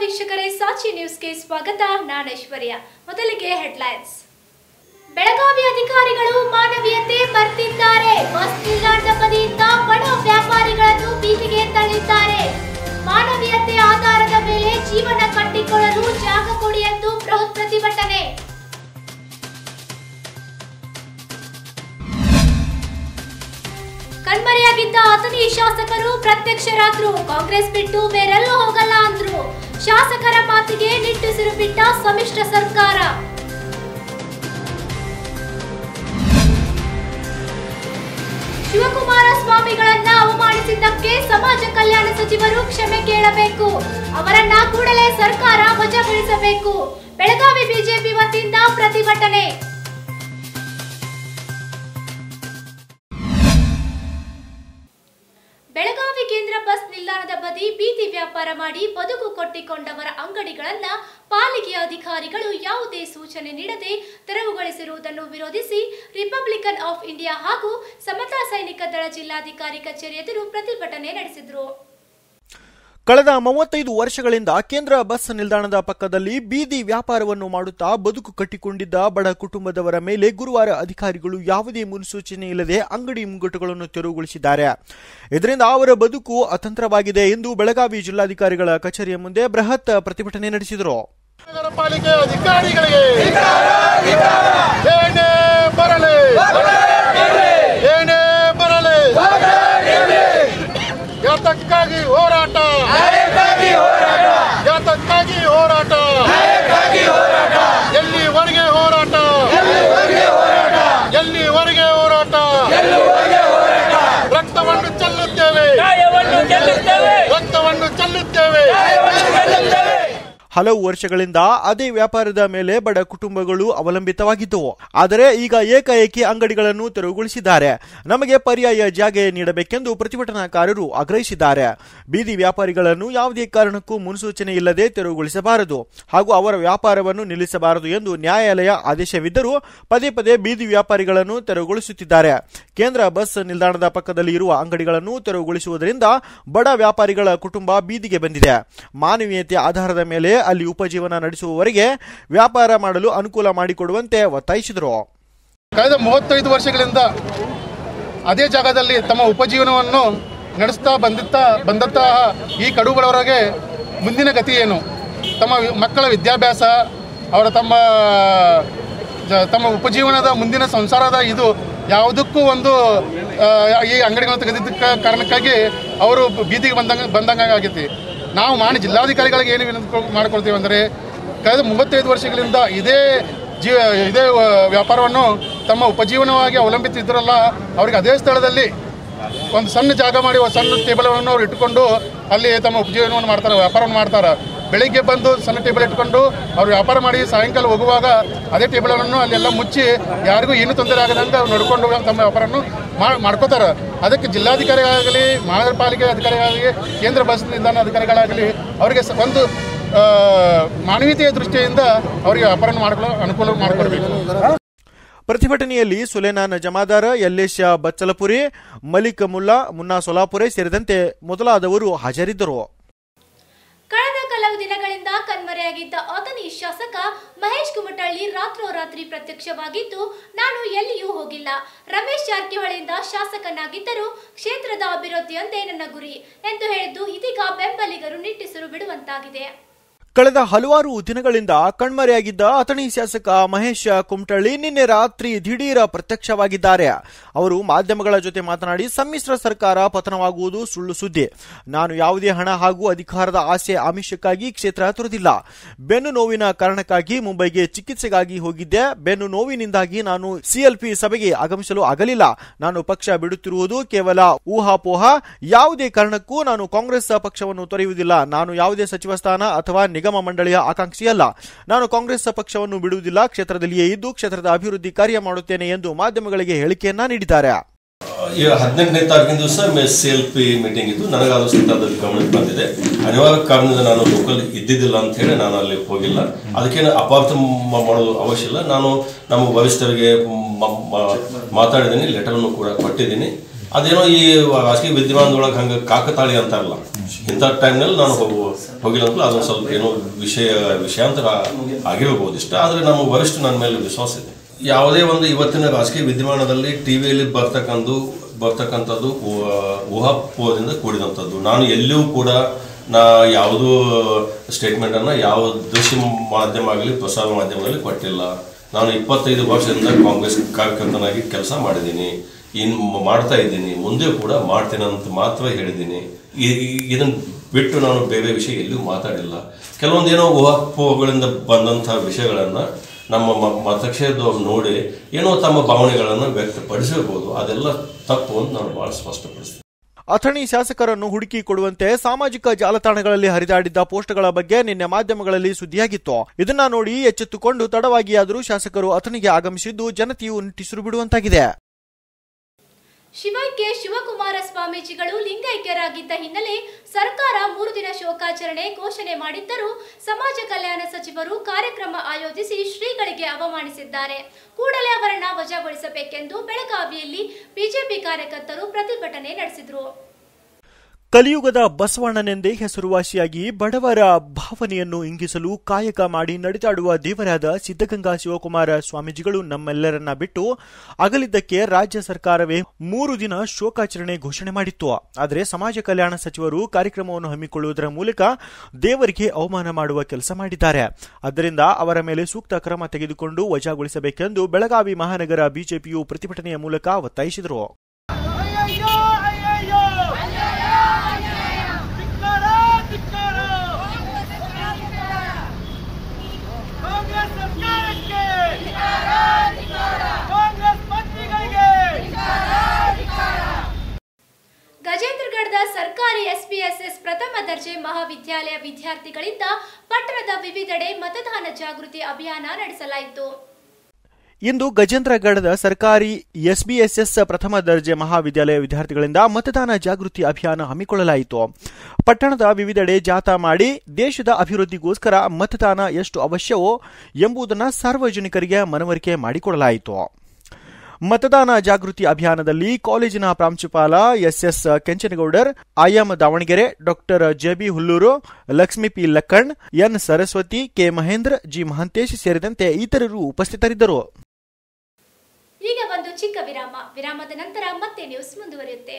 ವೀಕ್ಷಕರೇ ಸಾಚಿ ನ್ಯೂಸ್ಗೆ ಸ್ವಾಗತ ನಾನು ಐಶ್ವರ್ಯ ಮೊದಲಿಗೆ ಹೆಡ್ಲೈನ್ಸ್ ಬೆಳಗಾವಿ ಅಧಿಕಾರಿಗಳು ಮಾನವೀಯತೆ ಮರ್ತಿದ್ದಾರೆ ಬಸ್ ನಿಲ್ದಾಣದ ಬದಿಯಿಂದ ಬಡ ವ್ಯಾಪಾರಿಗಳನ್ನು ಬೀದಿಗೆ ತಳ್ಳಿದ್ದಾರೆ ಮಾನವೀಯತೆ ಆಧಾರದ ಮೇಲೆ ಜೀವನ ಕಟ್ಟಿಕೊಳ್ಳಲು ಜಾಗ ಕೊಡಿ ಎಂದು ಬೃಹತ್ ಪ್ರತಿಭಟನೆ ಕಣ್ಮರೆಯಾಗಿದ್ದ ಅಥಣಿ ಶಾಸಕರು ಪ್ರತ್ಯಕ್ಷರಾದ್ರು ಕಾಂಗ್ರೆಸ್ ಬಿಟ್ಟು ಬೇರೆಲ್ಲೂ ಹೋಗಲ್ಲ ಅಂದ್ರು ಶಾಸಕರ ಮಾತಿಗೆ ನಿಟ್ಟುಸಿರು ಬಿಟ್ಟ ಸಮ್ಮಿಶ್ರ ಸರ್ಕಾರ ಶಿವಕುಮಾರ ಸ್ವಾಮಿಗಳನ್ನ ಅವಮಾನಿಸಿದ್ದಕ್ಕೆ ಸಮಾಜ ಕಲ್ಯಾಣ ಸಚಿವರು ಕ್ಷಮೆ ಕೇಳಬೇಕು ಅವರನ್ನ ಕೂಡಲೇ ಸರ್ಕಾರ ವಜಾಗೊಳಿಸಬೇಕು ಬೆಳಗಾವಿ ಬಿಜೆಪಿ ವತಿಯಿಂದ ಪ್ರತಿಭಟನೆ ಬೆಳಗಾವಿ ಕೇಂದ್ರ ಬಸ್ ನಿಲ್ದಾಣದ ಬದಿ ಬೀದಿ ವ್ಯಾಪಾರ ಮಾಡಿ ಬದುಕು ಕೊಟ್ಟಿಕೊಂಡವರ ಅಂಗಡಿಗಳನ್ನ ಪಾಲಿಕೆ ಅಧಿಕಾರಿಗಳು ಯಾವುದೇ ಸೂಚನೆ ನೀಡದೆ ತೆರವುಗೊಳಿಸಿರುವುದನ್ನು ವಿರೋಧಿಸಿ ರಿಪಬ್ಲಿಕನ್ ಆಫ್ ಇಂಡಿಯಾ ಹಾಗೂ ಸಮತಾ ಸೈನಿಕ ದಳ ಜಿಲ್ಲಾಧಿಕಾರಿ ಕಚೇರಿ ಎದುರು ಪ್ರತಿಭಟನೆ ನಡೆಸಿದರು ಕಳೆದ ಮೂವತ್ತೈದು ವರ್ಷಗಳಿಂದ ಕೇಂದ್ರ ಬಸ್ ನಿಲ್ದಾಣದ ಪಕ್ಕದಲ್ಲಿ ಬೀದಿ ವ್ಯಾಪಾರವನ್ನು ಮಾಡುತ್ತಾ ಬದುಕು ಕಟ್ಟಿಕೊಂಡಿದ್ದ ಬಡ ಕುಟುಂಬದವರ ಮೇಲೆ ಗುರುವಾರ ಅಧಿಕಾರಿಗಳು ಯಾವುದೇ ಮುನ್ಸೂಚನೆ ಇಲ್ಲದೆ ಅಂಗಡಿ ಮುಂಗಟ್ಟುಗಳನ್ನು ತೆರವುಗೊಳಿಸಿದ್ದಾರೆ ಇದರಿಂದ ಅವರ ಬದುಕು ಅತಂತ್ರವಾಗಿದೆ ಎಂದು ಬೆಳಗಾವಿ ಜಿಲ್ಲಾಧಿಕಾರಿಗಳ ಕಚೇರಿಯ ಮುಂದೆ ಬೃಹತ್ ಪ್ರತಿಭಟನೆ ನಡೆಸಿದರು ನಗರ ಪಾಲಿಕೆ ಅಧಿಕಾರಿಗಳಿಗೆ ಏನೇ ಬರಲಿ ಏನೇ ಬರಲಿ ಯಾತಕ್ಕಾಗಿ ಹೋರಾಟ ಯಾತಕ್ಕಾಗಿ ಹೋರಾಟ ಎಲ್ಲಿವರೆಗೆ ಹೋರಾಟ ಎಲ್ಲಿವರೆಗೆ ಹೋರಾಟ ರಕ್ತವನ್ನು ಚೆಲ್ಲುತ್ತೇವೆ ನ್ಯಾಯವನ್ನು ಗೆಲ್ಲುತ್ತೇವೆ ರಕ್ತವನ್ನು ಚೆಲ್ಲುತ್ತೇವೆ ಗೆಲ್ಲುತ್ತೇವೆ ಹಲವು ವರ್ಷಗಳಿಂದ ಅದೇ ವ್ಯಾಪಾರದ ಮೇಲೆ ಬಡ ಕುಟುಂಬಗಳು ಅವಲಂಬಿತವಾಗಿದ್ದವು ಆದರೆ ಈಗ ಏಕಾಏಕಿ ಅಂಗಡಿಗಳನ್ನು ತೆರವುಗೊಳಿಸಿದ್ದಾರೆ ನಮಗೆ ಪರ್ಯಾಯ ಜಾಗ ನೀಡಬೇಕೆಂದು ಪ್ರತಿಭಟನಾಕಾರರು ಆಗ್ರಹಿಸಿದ್ದಾರೆ ಬೀದಿ ವ್ಯಾಪಾರಿಗಳನ್ನು ಯಾವುದೇ ಕಾರಣಕ್ಕೂ ಮುನ್ಸೂಚನೆ ಇಲ್ಲದೆ ತೆರವುಗೊಳಿಸಬಾರದು ಹಾಗೂ ಅವರ ವ್ಯಾಪಾರವನ್ನು ನಿಲ್ಲಿಸಬಾರದು ಎಂದು ನ್ಯಾಯಾಲಯ ಆದೇಶವಿದ್ದರೂ ಪದೇ ಪದೇ ಬೀದಿ ವ್ಯಾಪಾರಿಗಳನ್ನು ತೆರವುಗೊಳಿಸುತ್ತಿದ್ದಾರೆ ಕೇಂದ್ರ ಬಸ್ ನಿಲ್ದಾಣದ ಪಕ್ಕದಲ್ಲಿ ಇರುವ ಅಂಗಡಿಗಳನ್ನು ತೆರವುಗೊಳಿಸುವುದರಿಂದ ಬಡ ವ್ಯಾಪಾರಿಗಳ ಕುಟುಂಬ ಬೀದಿಗೆ ಬಂದಿದೆ ಮಾನವೀಯತೆ ಆಧಾರದ ಮೇಲೆ ಅಲ್ಲಿ ಉಪಜೀವನ ನಡೆಸುವವರೆಗೆ ವ್ಯಾಪಾರ ಮಾಡಲು ಅನುಕೂಲ ಮಾಡಿಕೊಡುವಂತೆ ಒತ್ತಾಯಿಸಿದರು ಕಳೆದ ಮೂವತ್ತೈದು ವರ್ಷಗಳಿಂದ ಅದೇ ಜಾಗದಲ್ಲಿ ತಮ್ಮ ಉಪಜೀವನವನ್ನು ನಡೆಸ್ತಾ ಬಂದಿತ್ತ ಬಂದಂತಹ ಈ ಕಡುಬಡವರಿಗೆ ಮುಂದಿನ ಗತಿ ಏನು ತಮ್ಮ ವಿ- ಮಕ್ಕಳ ವಿದ್ಯಾಭ್ಯಾಸ ಅವರ ತಮ್ಮ ಜ- ತಮ್ಮ ಉಪಜೀವನದ ಮುಂದಿನ ಸಂಸಾರದ ಇದು ಯಾವುದಕ್ಕೂ ಒಂದು ಆ, ಈ ಅಂಗಡಿಗಳನ್ನು ತೆಗೆದಿದ್ದಕ್ಕೆ ಕಾರಣಕ್ಕಾಗಿ ಅವರು ಬೀದಿಗೆ ಬಂದಂಗೆ ಬಂದಂಗೆ ಆಗೈತಿ ನಾವು ಮಾಡಿ ಜಿಲ್ಲಾಧಿಕಾರಿಗಳಿಗೆ ಏನು ವಿನಂತಿ ಮಾಡ್ಕೊಳ್ತೀವಿ ಅಂದರೆ ಕಳೆದ ಮೂವತ್ತೈದು ವರ್ಷಗಳಿಂದ ಇದೇ ಜೀವ ಇದೇ ಆ, ವ್ಯಾಪಾರವನ್ನು ತಮ್ಮ ಉಪಜೀವನವಾಗಿ ಅವಲಂಬಿಸಿದ್ರಲ್ಲ ಅವರಿಗೆ ಅದೇ ಸ್ಥಳದಲ್ಲಿ ಒಂದು ಸಣ್ಣ ಜಾಗ ಮಾಡಿ ಒಂದು ಸಣ್ಣ ಟೇಬಲನ್ನು ಅವ್ರು ಇಟ್ಕೊಂಡು ಅಲ್ಲಿ ತಮ್ಮ ಉಪಜೀವನವನ್ನು ಮಾಡ್ತಾರೆ ವ್ಯಾಪಾರವನ್ನು ಮಾಡ್ತಾರೆ ಬೆಳಿಗ್ಗೆ ಬಂದು ಸಣ್ಣ ಟೇಬಲ್ ಇಟ್ಕೊಂಡು ಅವ್ರು ವ್ಯಾಪಾರ ಮಾಡಿ ಸಾಯಂಕಾಲ ಹೋಗುವಾಗ ಅದೇ ಟೇಬಲನ್ನು ಅಲ್ಲೆಲ್ಲ ಮುಚ್ಚಿ ಯಾರಿಗೂ ಏನು ತೊಂದರೆ ಆಗದಂಗೆ ಅವ್ರು ನೋಡ್ಕೊಂಡು ತಮ್ಮ ವ್ಯಾಪಾರವನ್ನು ಮಾ- ಮಾಡ್ಕೋತಾರೆ ಅದಕ್ಕೆ ಜಿಲ್ಲಾಧಿಕಾರಿಗಳಾಗಲಿ ಮಹಾನಗರ ಪಾಲಿಕೆ ಅಧಿಕಾರಿಗಳಾಗಲಿ ಕೇಂದ್ರ ಬಸ್ ನಿಲ್ದಾಣ ಅಧಿಕಾರಿಗಳಾಗಲಿ ಅವರಿಗೆ ಸ- ಒಂದು ಆ, ಮಾನವೀಯತೆಯ ದೃಷ್ಟಿಯಿಂದ ಅವರಿಗೆ ವ್ಯಾಪಾರ ಮಾಡ್ಕೊಳ್ಳೋ ಅನುಕೂಲ ಮಾಡಿಕೊಡ್ಬೇಕು ಪ್ರತಿಭಟನೆಯಲ್ಲಿ ಸುಲೇನಾನ್ ಜಮಾದಾರ ಯಲ್ಲೇಶ ಬಚ್ಚಲಪುರಿ ಮಲಿಕ್ ಮುಲ್ಲಾ ಮುನ್ನಾ ಸೊಲಾಪುರೆ ಸೇರಿದಂತೆ ಮೊದಲಾದವರು ಹಾಜರಿದ್ದರು ಕಳೆದ ಕೆಲವು ದಿನಗಳಿಂದ ಕಣ್ಮರೆಯಾಗಿದ್ದ ಅಥಣಿ ಶಾಸಕ ಮಹೇಶ್ ಕುಮಟಳ್ಳಿ ರಾತ್ರೋರಾತ್ರಿ ಪ್ರತ್ಯಕ್ಷವಾಗಿದ್ದು ನಾನು ಎಲ್ಲಿಯೂ ಹೋಗಿಲ್ಲ ರಮೇಶ್ ಜಾರಕಿಹೊಳಿಯಿಂದ ಶಾಸಕನಾಗಿದ್ದರೂ ಕ್ಷೇತ್ರದ ಅಭಿವೃದ್ಧಿಯೊಂದೇ ನನ್ನ ಗುರಿ ಎಂದು ಹೇಳಿದ್ದು ಇದೀಗ ಬೆಂಬಲಿಗರು ನಿಟ್ಟಿಸಿರು ಬಿಡುವಂತಾಗಿದೆ ಕಳೆದ ಹಲವಾರು ದಿನಗಳಿಂದ ಕಣ್ಮರೆಯಾಗಿದ್ದ ಅಥಣಿ ಶಾಸಕ ಮಹೇಶ್ ಕುಮಟಳ್ಳಿ ನಿನ್ನೆ ರಾತ್ರಿ ದಿಢೀರ ಪ್ರತ್ಯಕ್ಷವಾಗಿದ್ದಾರೆ ಅವರು ಮಾಧ್ಯಮಗಳ ಜೊತೆ ಮಾತನಾಡಿ ಸಮ್ಮಿಶ್ರ ಸರ್ಕಾರ ಪತನವಾಗುವುದು ಸುಳ್ಳು ಸುದ್ದಿ ನಾನು ಯಾವುದೇ ಹಣ ಹಾಗೂ ಅಧಿಕಾರದ ಆಸೆ ಆಮಿಷಕ್ಕಾಗಿ ಕ್ಷೇತ್ರ ತೊರೆದಿಲ್ಲ ಬೆನ್ನು ನೋವಿನ ಕಾರಣಕ್ಕಾಗಿ ಮುಂಬೈಗೆ ಚಿಕಿತ್ಸೆಗಾಗಿ ಹೋಗಿದ್ದೆ ಬೆನ್ನು ನೋವಿನಿಂದಾಗಿ ನಾನು ಸಿಎಲ್ಪಿ ಸಭೆಗೆ ಆಗಮಿಸಲು ಆಗಲಿಲ್ಲ ನಾನು ಪಕ್ಷ ಬಿಡುತ್ತಿರುವುದು ಕೇವಲ ಊಹಾಪೋಹ ಯಾವುದೇ ಕಾರಣಕ್ಕೂ ನಾನು ಕಾಂಗ್ರೆಸ್ ಪಕ್ಷವನ್ನು ತೊರೆಯುವುದಿಲ್ಲ ನಾನು ಯಾವುದೇ ಸಚಿವ ಸ್ಥಾನ ಅಥವಾ ನಿಗಮ ಮಂಡಳಿಯ ಆಕಾಂಕ್ಷಿಯಲ್ಲ ನಾನು ಕಾಂಗ್ರೆಸ್ ಪಕ್ಷವನ್ನು ಬಿಡುವುದಿಲ್ಲ ಕ್ಷೇತ್ರದಲ್ಲಿಯೇ ಇದ್ದು ಕ್ಷೇತ್ರದ ಅಭಿವೃದ್ಧಿ ಕಾರ್ಯ ಮಾಡುತ್ತೇನೆ ಎಂದು ಮಾಧ್ಯಮಗಳಿಗೆ ಹೇಳಿಕೆಯನ್ನ ನೀಡಿದ್ದಾರೆ ಈ ಹದಿನೆಂಟನೇ ತಾರೀಕಿನ ದಿವಸ ಸಿ ಎಲ್ ಪಿ ಮೀಟಿಂಗ್ ಇದ್ದು ನನಗೆ ಅದು ಸಂದರ್ಭದಲ್ಲಿ ಗಮನಕ್ಕೆ ಬಂದಿದೆ ಅನಿವಾರ್ಯ ಕಾರಣದಿಂದ ನಾನು ಲೋಕಲ್ ಇದ್ದಿದ್ದಿಲ್ಲ ಅಂತ ಹೇಳಿ ನಾನು ಅಲ್ಲಿ ಹೋಗಿಲ್ಲ ಅದಕ್ಕೇನು ಅಪಾರ್ಥ ಮ- ಮಾಡೋದು ಅವಶ್ಯ ಇಲ್ಲ ನಾನು ನಮ್ಮ ವರಿಷ್ಠರಿಗೆ ಮ- ಮ- ಮಾತಾಡಿದ್ದೀನಿ ಲೆಟರನ್ನು ಕೂಡ ಕೊಟ್ಟಿದ್ದೀನಿ ಅದೇನೋ ಈ ರಾಜಕೀಯ ವಿದ್ಯಮಾನದೊಳಗೆ ಹಂಗೆ ಕಾಕತಾಳಿ ಅಂತಾರಲ್ಲ ಇಂಥ ಟೈಮ್ನಲ್ಲಿ ನಾನು ಹೋಗು ಹೋಗಿಲ್ಲ ಅಂತ ಅದೊಂದು ಸ್ವಲ್ಪ ಏನೋ ವಿಷಯ ವಿಷಯಾಂತರ ಆಗಿರಬಹುದು ಇಷ್ಟ ಆದರೆ ನಮ್ಮ ವರಿಷ್ಠ ನನ್ನ ಮೇಲೆ ವಿಶ್ವಾಸ ಇದೆ ಯಾವುದೇ ಒಂದು ಇವತ್ತಿನ ರಾಜಕೀಯ ವಿದ್ಯಮಾನದಲ್ಲಿ ಟಿ ವಿಯಲ್ಲಿ ಬರ್ತಕ್ಕಂಥ ಬರ್ತಕ್ಕಂಥದ್ದು ಊ- ಊಹಾಪೋಹದಿಂದ ಕೂಡಿದಂಥದ್ದು ನಾನು ಎಲ್ಲಿಯೂ ಕೂಡ ನಾ ಯಾವುದೂ ಸ್ಟೇಟ್ಮೆಂಟನ್ನು ಯಾವ ದೃಶ್ಯ ಮಾಧ್ಯಮ ಆಗಲಿ ಪ್ರಸಾರ ಮಾಧ್ಯಮದಲ್ಲಿ ಕೊಟ್ಟಿಲ್ಲ ನಾನು ಇಪ್ಪತ್ತೈದು ವರ್ಷದಿಂದ ಕಾಂಗ್ರೆಸ್ ಕಾರ್ಯಕರ್ತನಾಗಿ ಕೆಲಸ ಮಾಡಿದ್ದೀನಿ ಇನ್ನು ಮಾಡ್ತಾ ಇದ್ದೀನಿ ಮುಂದೆ ಕೂಡ ಮಾಡ್ತೀನಿ ಅಂತ ಮಾತ್ರ ಹೇಳಿದ್ದೀನಿ ಇದನ್ನು ಬಿಟ್ಟು ನಾನು ಬೇರೆ ವಿಷಯ ಎಲ್ಲೂ ಮಾತಾಡಿಲ್ಲ ಕೆಲವೊಂದು ಏನೋ ಊಹಾಪೋಹಗಳಿಂದ ಬಂದಂಥ ವಿಷಯಗಳನ್ನು ನಮ್ಮ ಮ- ಮತಕ್ಷೇತ್ರದವ್ರು ನೋಡಿ ಏನೋ ತಮ್ಮ ಭಾವನೆಗಳನ್ನು ವ್ಯಕ್ತಪಡಿಸಿರ್ಬೋದು ಅದೆಲ್ಲ ತಪ್ಪು ಅಂತ ನಾನು ಭಾಳ ಸ್ಪಷ್ಟಪಡಿಸ್ತೀನಿ ಅಥಣಿ ಶಾಸಕರನ್ನು ಹುಡುಕಿ ಕೊಡುವಂತೆ ಸಾಮಾಜಿಕ ಜಾಲತಾಣಗಳಲ್ಲಿ ಹರಿದಾಡಿದ್ದ ಪೋಸ್ಟ್ಗಳ ಬಗ್ಗೆ ನಿನ್ನೆ ಮಾಧ್ಯಮಗಳಲ್ಲಿ ಸುದ್ದಿಯಾಗಿತ್ತು ಇದನ್ನ ನೋಡಿ ಎಚ್ಚೆತ್ತುಕೊಂಡು ತಡವಾಗಿಯಾದರೂ ಶಾಸಕರು ಅಥಣಿಗೆ ಆಗಮಿಸಿದ್ದು ಜನತೆಯು ನಿಟ್ಟಿಸಿರು ಬಿಡುವಂತಾಗಿದೆ ಶಿವೈಕ್ಯ ಶಿವಕುಮಾರ ಸ್ವಾಮೀಜಿಗಳು ಲಿಂಗೈಕ್ಯರಾಗಿದ್ದ ಹಿನ್ನೆಲೆ ಸರ್ಕಾರ ಮೂರು ದಿನ ಶೋಕಾಚರಣೆ ಘೋಷಣೆ ಮಾಡಿದ್ದರೂ ಸಮಾಜ ಕಲ್ಯಾಣ ಸಚಿವರು ಕಾರ್ಯಕ್ರಮ ಆಯೋಜಿಸಿ ಶ್ರೀಗಳಿಗೆ ಅವಮಾನಿಸಿದ್ದಾರೆ ಕೂಡಲೇ ಅವರನ್ನ ವಜಾಗೊಳಿಸಬೇಕೆಂದು ಬೆಳಗಾವಿಯಲ್ಲಿ ಬಿಜೆಪಿ ಕಾರ್ಯಕರ್ತರು ಪ್ರತಿಭಟನೆ ನಡೆಸಿದರು ಕಲಿಯುಗದ ಬಸವಣ್ಣನೆಂದೇ ಹೆಸರುವಾಸಿಯಾಗಿ ಬಡವರ ಭಾವನೆಯನ್ನು ಇಂಗಿಸಲು ಕಾಯಕ ಮಾಡಿ ನಡೆದಾಡುವ ದೇವರಾದ ಸಿದ್ಧಗಂಗಾ ಶಿವಕುಮಾರ ಸ್ವಾಮೀಜಿಗಳು ನಮ್ಮೆಲ್ಲರನ್ನ ಬಿಟ್ಟು ಅಗಲಿದ್ದಕ್ಕೆ ರಾಜ್ಯ ಸರ್ಕಾರವೇ ಮೂರು ದಿನ ಶೋಕಾಚರಣೆ ಘೋಷಣೆ ಮಾಡಿತ್ತು ಆದರೆ ಸಮಾಜ ಕಲ್ಯಾಣ ಸಚಿವರು ಕಾರ್ಯಕ್ರಮವನ್ನು ಹಮ್ಮಿಕೊಳ್ಳುವುದರ ಮೂಲಕ ದೇವರಿಗೆ ಅವಮಾನ ಮಾಡುವ ಕೆಲಸ ಮಾಡಿದ್ದಾರೆ ಆದ್ದರಿಂದ ಅವರ ಮೇಲೆ ಸೂಕ್ತ ಕ್ರಮ ತೆಗೆದುಕೊಂಡು ವಜಾಗೊಳಿಸಬೇಕೆಂದು ಬೆಳಗಾವಿ ಮಹಾನಗರ ಬಿಜೆಪಿಯು ಪ್ರತಿಭಟನೆಯ ಮೂಲಕ ಒತ್ತಾಯಿಸಿದರು ಅಯ್ಯಯ್ಯೋ ಅಯ್ಯಯ್ಯೋ ಧಿಕ್ಕಾರ ಧಿಕ್ಕಾರ ಕಾಂಗ್ರೆಸ್ ಸರ್ಕಾರಕ್ಕೆ ಕಾಂಗ್ರೆಸ್ ಮಂತ್ರಿಗಳಿಗೆ ಗಜೇಂದ್ರಗಢದ ಸರ್ಕಾರಿ ಎಸ್ಪಿಎಸ್ಎಸ್ ಪ್ರಥಮ ದರ್ಜೆ ಮಹಾವಿದ್ಯಾಲಯ ವಿದ್ಯಾರ್ಥಿಗಳಿಂದ ಪಟ್ಟಣದ ವಿವಿಧೆಡೆ ಮತದಾನ ಜಾಗೃತಿ ಅಭಿಯಾನ ನಡೆಸಲಾಯಿತು ಇಂದು ಗಜೇಂದ್ರಗಢದ ಸರ್ಕಾರಿ ಎಸ್ಬಿಎಸ್ಎಸ್ ಪ್ರಥಮ ದರ್ಜೆ ಮಹಾವಿದ್ಯಾಲಯ ವಿದ್ಯಾರ್ಥಿಗಳಿಂದ ಮತದಾನ ಜಾಗೃತಿ ಅಭಿಯಾನ ಹಮ್ಮಿಕೊಳ್ಳಲಾಯಿತು ಪಟ್ಟಣದ ವಿವಿಧೆಡೆ ಜಾಥಾ ಮಾಡಿ ದೇಶದ ಅಭಿವೃದ್ಧಿಗೋಸ್ಕರ ಮತದಾನ ಎಷ್ಟು ಅವಶ್ಯವೋ ಎಂಬುದನ್ನು ಸಾರ್ವಜನಿಕರಿಗೆ ಮನವರಿಕೆ ಮಾಡಿಕೊಡಲಾಯಿತು ಮತದಾನ ಜಾಗೃತಿ ಅಭಿಯಾನದಲ್ಲಿ ಕಾಲೇಜಿನ ಪ್ರಾಂಶುಪಾಲ SS Kenchanagowdar IM Davanagere doctor JB Hulluru Lakshmi P Lakkan N Saraswati K Mahendra G Mahantesh ಸೇರಿದಂತೆ ಇತರರು ಉಪಸ್ಥಿತರಿದ್ದರು ಈಗ ಒಂದು ಚಿಕ್ಕ ವಿರಾಮ ವಿರಾಮದ ನಂತರ ಮತ್ತೆ ನ್ಯೂಸ್ ಮುಂದುವರಿಯುತ್ತೆ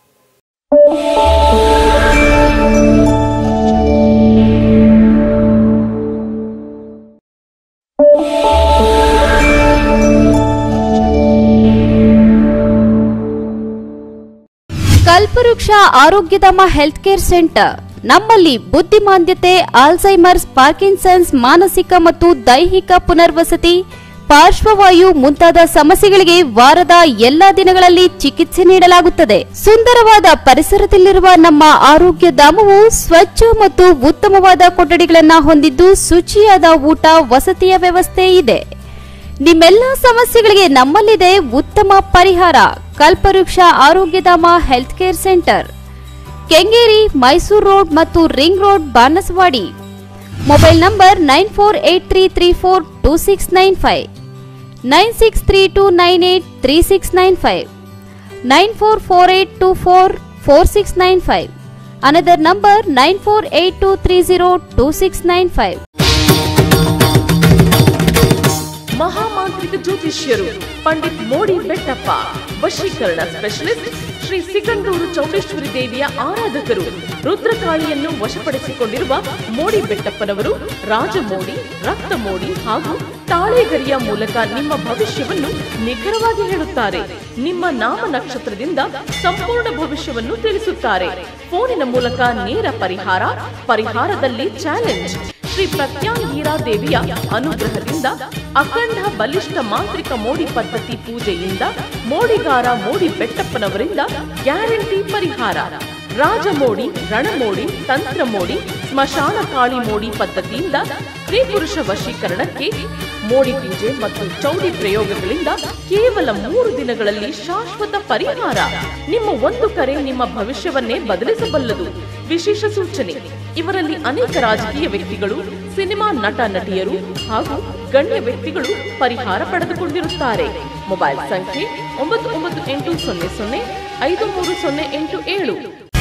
ಕಲ್ಪವೃಕ್ಷ ಆರೋಗ್ಯಧಾಮ ಹೆಲ್ತ್ ಕೇರ್ ಸೆಂಟರ್ ನಮ್ಮಲ್ಲಿ ಬುದ್ಧಿಮಾಂದ್ಯತೆ ಆಲ್ಝೈಮರ್ಸ್ ಪಾರ್ಕಿನ್ಸನ್ಸ್ ಮಾನಸಿಕ ಮತ್ತು ದೈಹಿಕ ಪುನರ್ವಸತಿ ಪಾರ್ಶ್ವವಾಯು ಮುಂತಾದ ಸಮಸ್ಯೆಗಳಿಗೆ ವಾರದ ಎಲ್ಲಾ ದಿನಗಳಲ್ಲಿ ಚಿಕಿತ್ಸೆ ನೀಡಲಾಗುತ್ತದೆ ಸುಂದರವಾದ ಪರಿಸರದಲ್ಲಿರುವ ನಮ್ಮ ಆರೋಗ್ಯ ಧಾಮವು ಸ್ವಚ್ಛ ಮತ್ತು ಉತ್ತಮವಾದ ಕೊಠಡಿಗಳನ್ನ ಹೊಂದಿದ್ದು ಶುಚಿಯಾದ ಊಟ ವಸತಿಯ ವ್ಯವಸ್ಥೆ ಇದೆ ನಿಮ್ಮೆಲ್ಲ ಸಮಸ್ಯೆಗಳಿಗೆ ನಮ್ಮಲ್ಲಿದೆ ಉತ್ತಮ ಪರಿಹಾರ Kalpavriksha Arogyadhama health care centre Kengeri Mysuru road ಮತ್ತು ring road Banasawadi mobile number nine four eight three three four two six nine five nine six three two nine eight three six nine five nine four four eight two four four six nine five another number nine four eight two three zero two six nine five ಮಹಾಮಾಂತ್ರಿಕ ಜ್ಯೋತಿಷ್ಯರು ಪಂಡಿತ್ ಮೋಡಿ ಬೆಟ್ಟಪ್ಪ ವಶೀಕರಣ specialist Shri Sigandur Chowdeshwari ದೇವಿಯ ಆರಾಧಕರು ರುದ್ರಕಾಳಿಯನ್ನು ವಶಪಡಿಸಿಕೊಂಡಿರುವ ಮೋಡಿ ಬೆಟ್ಟಪ್ಪನವರು ರಾಜಮೋಡಿ ರಕ್ತ ಮೋಡಿ ಹಾಗೂ ತಾಳೆಗರಿಯ ಮೂಲಕ ನಿಮ್ಮ ಭವಿಷ್ಯವನ್ನು ನಿಖರವಾಗಿ ಹೇಳುತ್ತಾರೆ ನಿಮ್ಮ ನಾಮ ನಕ್ಷತ್ರದಿಂದ ಸಂಪೂರ್ಣ ಭವಿಷ್ಯವನ್ನು ತಿಳಿಸುತ್ತಾರೆ ಫೋನಿನ ಮೂಲಕ ನೇರ ಪರಿಹಾರ ಪರಿಹಾರದಲ್ಲಿ ಚಾಲೆಂಜ್ ಶ್ರೀ ಪ್ರತ್ಯಾಂಗೀರಾ ದೇವಿಯ ಅನುಗ್ರಹದಿಂದ ಅಖಂಡ ಬಲಿಷ್ಠ ಮಾಂತ್ರಿಕ ಮೋಡಿ ಪದ್ಧತಿ ಪೂಜೆಯಿಂದ ಮೋಡಿಗಾರ ಮೋಡಿ ಬೆಟ್ಟಪ್ಪನವರಿಂದ ಗ್ಯಾರಂಟಿ ಪರಿಹಾರ ರಾಜಮೋಡಿ ರಣಮೋಡಿ ತಂತ್ರ ಮೋಡಿ ಸ್ಮಶಾನ ಕಾಳಿ ಮೋಡಿ ಪದ್ಧತಿಯಿಂದ ಸ್ತ್ರೀ ಪುರುಷ ವಶೀಕರಣಕ್ಕೆ ಮೋಡಿ ಪೂಜೆ ಮತ್ತು ಚೌಡಿ ಪ್ರಯೋಗಗಳಿಂದ ಕೇವಲ ಮೂರು ದಿನಗಳಲ್ಲಿ ಶಾಶ್ವತ ಪರಿಹಾರ ನಿಮ್ಮ ಒಂದು ಕರೆ ನಿಮ್ಮ ಭವಿಷ್ಯವನ್ನೇ ಬದಲಿಸಬಲ್ಲದು ವಿಶೇಷ ಸೂಚನೆ ಇವರಲ್ಲಿ ಅನೇಕ ರಾಜಕೀಯ ವ್ಯಕ್ತಿಗಳು ಸಿನಿಮಾ ನಟ ನಟಿಯರು ಹಾಗೂ ಗಣ್ಯ ವ್ಯಕ್ತಿಗಳು ಪರಿಹಾರ ಪಡೆದುಕೊಂಡಿರುತ್ತಾರೆ ಮೊಬೈಲ್ ಸಂಖ್ಯೆ ಒಂಬತ್ತು ಒಂಬತ್ತು ಎಂಟು ಸೊನ್ನೆ ಸೊನ್ನೆ ಐದು ಮೂರು ಸೊನ್ನೆ ಎಂಟು ಏಳು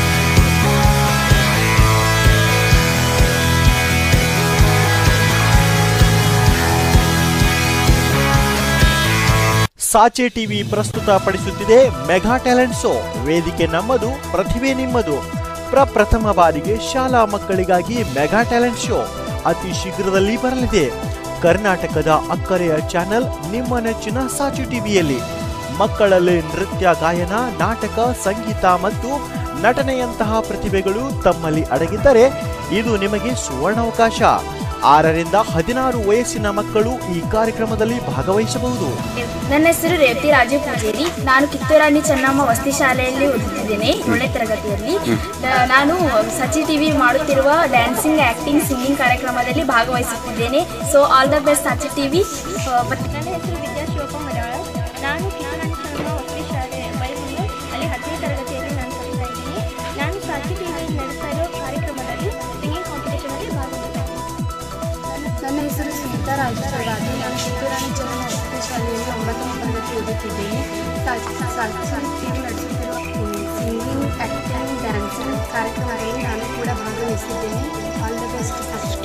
ಸಾಚೆ ಟಿವಿ ಪ್ರಸ್ತುತ ಪಡಿಸುತ್ತಿದೆ ಮೆಗಾ ಟ್ಯಾಲೆಂಟ್ ಶೋ ವೇದಿಕೆ ನಮ್ಮದು ಪ್ರತಿಭೆ ನಿಮ್ಮದು ಪ್ರಪ್ರಥಮ ಬಾರಿಗೆ ಶಾಲಾ ಮಕ್ಕಳಿಗಾಗಿ ಮೆಗಾ ಟ್ಯಾಲೆಂಟ್ ಶೋ ಅತಿ ಶೀಘ್ರದಲ್ಲಿ ಬರಲಿದೆ ಕರ್ನಾಟಕದ ಅಕ್ಕರೆಯ ಚಾನೆಲ್ ನಿಮ್ಮ ನೆಚ್ಚಿನ ಸಾಚೆ ಟಿವಿಯಲ್ಲಿ ಮಕ್ಕಳಲ್ಲಿ ನೃತ್ಯ ಗಾಯನ ನಾಟಕ ಸಂಗೀತ ಮತ್ತು ನಟನೆಯಂತಹ ಪ್ರತಿಭೆಗಳು ತಮ್ಮಲ್ಲಿ ಅಡಗಿದ್ದರೆ ಇದು ನಿಮಗೆ ಸುವರ್ಣಾವಕಾಶ ಆರರಿಂದ ಹದಿನಾರು ವಯಸ್ಸಿನ ಮಕ್ಕಳು ಈ ಕಾರ್ಯಕ್ರಮದಲ್ಲಿ ಭಾಗವಹಿಸಬಹುದು ನನ್ನ ಹೆಸರು ರೇವತಿ ರಾಜು ಪೂಜೇರಿ ನಾನು ಕಿತ್ತೂರಾಣಿ ಚೆನ್ನಮ್ಮ ವಸತಿ ಶಾಲೆಯಲ್ಲಿ ಓದುತ್ತಿದ್ದೇನೆ ಏಳನೇ ತರಗತಿಯಲ್ಲಿ ನ- ನಾನು ಸಚಿ ಟಿವಿ ಮಾಡುತ್ತಿರುವ ಡ್ಯಾನ್ಸಿಂಗ್ ಆಕ್ಟಿಂಗ್ ಸಿಂಗಿಂಗ್ ಕಾರ್ಯಕ್ರಮದಲ್ಲಿ ಭಾಗವಹಿಸುತ್ತಿದ್ದೇನೆ so all the best Sachi TV ನನ್ನ ಹೆಸರು ವಿದ್ಯಾ ಶಿವಪ್ಪ ಮಡವಾಳ ನಾನು ಕಿತ್ತೂರಾಣಿ ಚೆನ್ನಮ್ಮ ವಸತಿ ಶಾಲೆ ಬೈಬೂರು ಅಲ್ಲಿ ಹತ್ತನೇ ತರಗತಿಯಲ್ಲಿ ನಾನು ಕಲಿತಾ ಇದ್ದೀನಿ ನಾನು ಸಾಚಿ ಟಿವಿಯಲ್ಲಿ ನಡೆಸ್ತಾ ಇರೋ ಕಾರ್ಯಕ್ರಮದಲ್ಲಿ ಸಿಂಗಿಂಗ್ ಕಾಂಪಿಟೇಷನಲ್ಲಿ ಭಾಗವಹಿಸ್ತಾ ನನ್ನ ಹೆಸರು ಸ್ಮಿತಾ ರಾಜೇಶ್ವರರಾಜು ನಾನು ಕಿತ್ತೂರಾಣಿ ಚೆನ್ನಮ್ಮ ವಸತಿ ಶಾಲೆಯಲ್ಲಿ ಒಂಬತ್ತನೇ ತರಗತಿ ಓದುತ್ತಿದ್ದೇನೆ ಸಚಿ ಟಿವಿ ನಡೆಸುತ್ತಿರುವ ಸಿಂಗಿಂಗ್ ಆಕ್ಟಿಂಗ್ ಡ್ಯಾನ್ಸಿಂಗ್ ಕಾರ್ಯಕ್ರಮದಲ್ಲಿ ನಾನು ಕೂಡ ಭಾಗವಹಿಸಿದ್ದೇನೆ ಆಲ್ ದ ಬೆಸ್ಟ್ ಸಚಿ